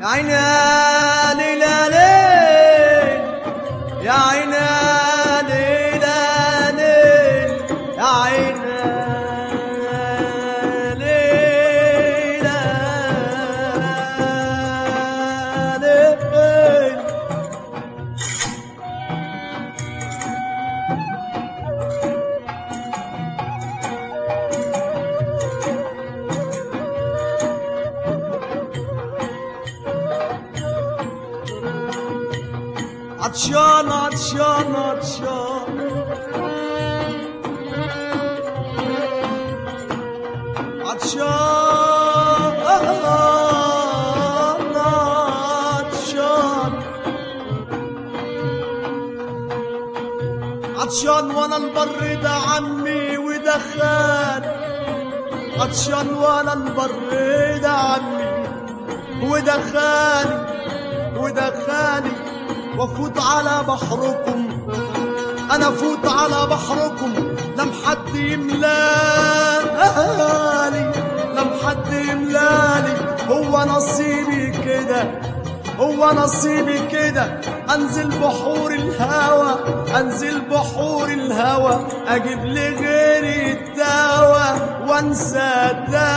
عيني يا ليل يا ليل يا عيني يا ليل يا ليل يا عيني يا ليل يا ليل عطشان عطشان عطشان عطشان عطشان عطشان وانا البر ده عمي وده خال عطشان وانا البر ده عمي وده خالي وده خالي وافوت على بحركم انا افوت على بحركم لم حد يملالي لم حد يملالي هو نصيبي كده هو نصيبي كده انزل بحور الهوى انزل بحور الهوى اجيب لي غيري الدواء وانسى الدواء